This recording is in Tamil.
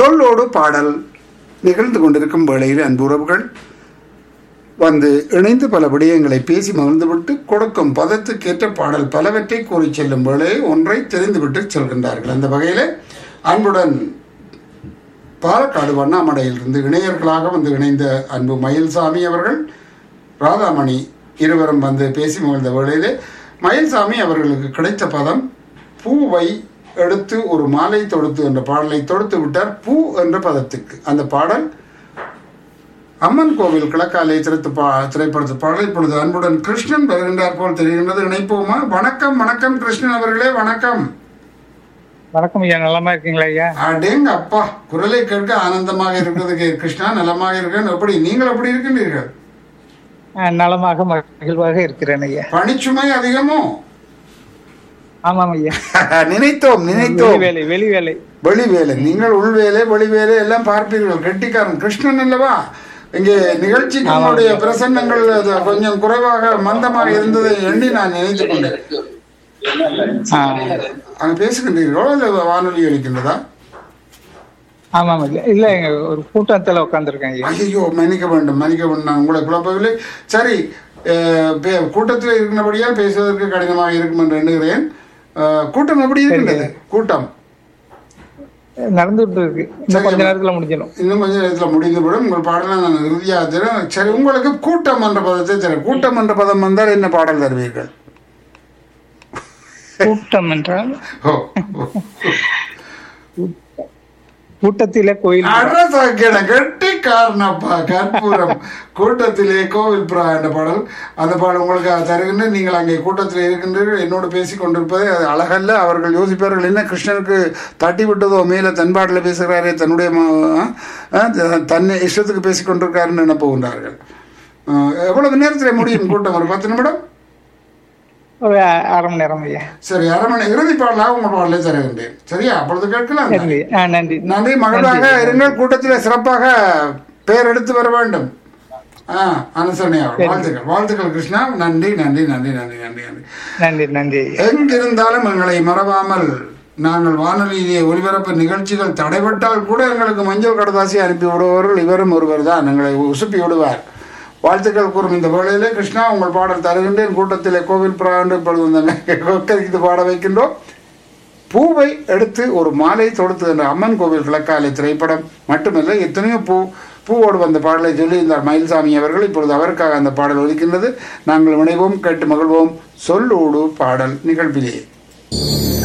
சொல்லோடு பாடல் நிகழ்ந்து கொண்டிருக்கும் வேளையில் அன்பு உறவுகள் வந்து இணைந்து பல விடயங்களை பேசி மகிழ்ந்துவிட்டு கொடுக்கும் பதத்துக்கேற்ற பாடல் பலவற்றை கூறி செல்லும் வேளையை ஒன்றை தெரிந்துவிட்டு செல்கின்றார்கள் அந்த வகையில் அன்புடன் பாலக்காடு வண்ணாமடையிலிருந்து இணையர்களாக வந்து இணைந்த அன்பு மயில்சாமி அவர்கள் ராதாமணி இருவரும் வந்து பேசி மகிழ்ந்த வேளையிலே மயில்சாமி அவர்களுக்கு கிடைத்த பதம் பூவை எடுத்து ஒரு மாலை தொடுத்து என்ற பாடலை தொடுத்து விட்டார் பூ என்ற பதத்துக்கு அந்த பாடல் அம்மன் கோவில் கிழக்காலை திரைத்து பா திரைப்படத்து பாடல் இப்பொழுது அன்புடன் கிருஷ்ணன் வருகின்றார் போல் தெரிகின்றது இணைப்போமா வணக்கம் வணக்கம் கிருஷ்ணன் அவர்களே வணக்கம் வணக்கம் ஐயா நலமா இருக்கீங்களா ஐயா அடேங்க அப்பா குரலை கேட்க ஆனந்தமாக இருக்கிறது கே- கிருஷ்ணா நலமாக இருக்கேன் எப்படி நீங்கள் எப்படி இருக்கின்றீர்கள் ஆ, நலமாக மகிழ்வாக இருக்கிறேன் ஐயா பணிச்சுமை அதிகமோ ஆமாம் ஐயா நினைத்தோம் வெளி நினைத்தோம் வேலை வெளி வேலை வெளி வேலை நீங்கள் உள் வேலை வெளி வேலை எல்லாம் பார்ப்பீர்கள் கெட்டிக்காரன் கிருஷ்ணன் அல்லவா இங்கே நிகழ்ச்சிக்கு உங்களுடைய பிரசன்னங்கள் அது கொஞ்சம் குறைவாக மந்தமாக இருந்ததை எண்ணி நான் நினைத்துக் கொண்டேன் ஆ, அங்க பேசுகின்றீர்களோ இல்லை வானொலி அளிக்கின்றதா ஆமாம் ஐயா இல்ல இங்க ஒரு கூட்டத்துல உட்காந்துருக்கேன் ஐயா ஐயோ மன்னிக்க வேண்டும் மன்னிக்க வேண்டும் நான் உங்களை குழப்பவில்லை சரி அஹ், பே- கூட்டத்தில் இருக்கிறபடியால் பேசுவதற்கு கடினமாக இருக்கும் என்று எண்ணுகிறேன் அஹ், கூட்டம் எப்படி இருக்கின்றது கூட்டம் நடந்துட்டு இருக்கு இன்னும் கொஞ்ச நேரத்துல முடிஞ்சிடும் இன்னும் கொஞ்ச நேரத்தில் முடிந்துவிடும் உங்கள் பாடலை நான் இறுதியாக தரேன் சரி உங்களுக்கு கூட்டம் என்ற பதத்தை தரேன் கூட்டம் என்ற பதம் வந்தால் என்ன பாடல் தருவீர்கள் கூட்டம் என்றால் ஓ ஓ. கூட்டத்திலே கோயில் அரசாக்கின கெட்டி காரணப்பா கற்பூரம் கூட்டத்திலே கோவில் புறா என்ற பாடல் அந்த பாடல் உங்களுக்கு தருகின்ற நீங்கள் அங்கே கூட்டத்தில் இருக்கின்றீர்கள் என்னோடு பேசி கொண்டிருப்பது அது அழகல்ல அவர்கள் யோசிப்பார்கள் என்ன கிருஷ்ணனுக்கு தட்டி விட்டதோ மேலே தன்பாட்டில் பேசுகிறாரே தன்னுடைய ம- ஆ, தன்னை இஷ்டத்துக்கு பேசி கொண்டிருக்காருன்னு என்ன போகின்றார்கள் ஆ, எவ்வளவு நேரத்தில் முடியும் கூட்டம் ஒரு பத்து நிமிடம் ஒரு அ- அரை மணி நேரம் ஐயா சரி அரை மணி இறுதி பாடலாக உங்கள் பாடலை தருகின்றேன் சரியா அப்பொழுது கேட்கலாம் சரி ஆ, நன்றி நன்றி மகிழ்வாக இருங்கள் கூட்டத்தில் சிறப்பாக பெயர் எடுத்து வர வேண்டும் ஆ அனுசரணையாக வாழ்த்துக்கள் வாழ்த்துக்கள் கிருஷ்ணா நன்றி நன்றி நன்றி நன்றி நன்றி நன்றி நன்றி நன்றி ஐயா எங்கிருந்தாலும் எங்களை மறவாமல் நாங்கள் வானொலியிலே ஒலிபரப்பு நிகழ்ச்சிகள் தடைபட்டால் கூட எங்களுக்கு மஞ்சள் கடதாசி அனுப்பி விடுபவர்கள் இவரும் ஒருவர் தான் எங்களை உசுப்பி விடுவார் வாழ்த்துக்கள் கூறும் இந்த வேளையிலே கிருஷ்ணா உங்கள் பாடல் தருகின்றேன் கூட்டத்திலே கோவில் பிராண்டு இப்பொழுது இந்த கொக்கரித்து பாட வைக்கின்றோம் பூவை எடுத்து ஒரு மாலை தொடுத்து என்ற அம்மன் கோவில் கிழக்காலை திரைப்படம் மட்டுமல்ல எத்தனையோ பூ பூவோடு வந்த பாடலை சொல்லியிருந்தார் மயில்சாமி அவர்கள் இப்பொழுது அவருக்காக அந்த பாடல் ஒலிக்கின்றது நாங்கள் இணைவோம் கேட்டு மகிழ்வோம் சொல்லோடு பாடல் நிகழ்விலே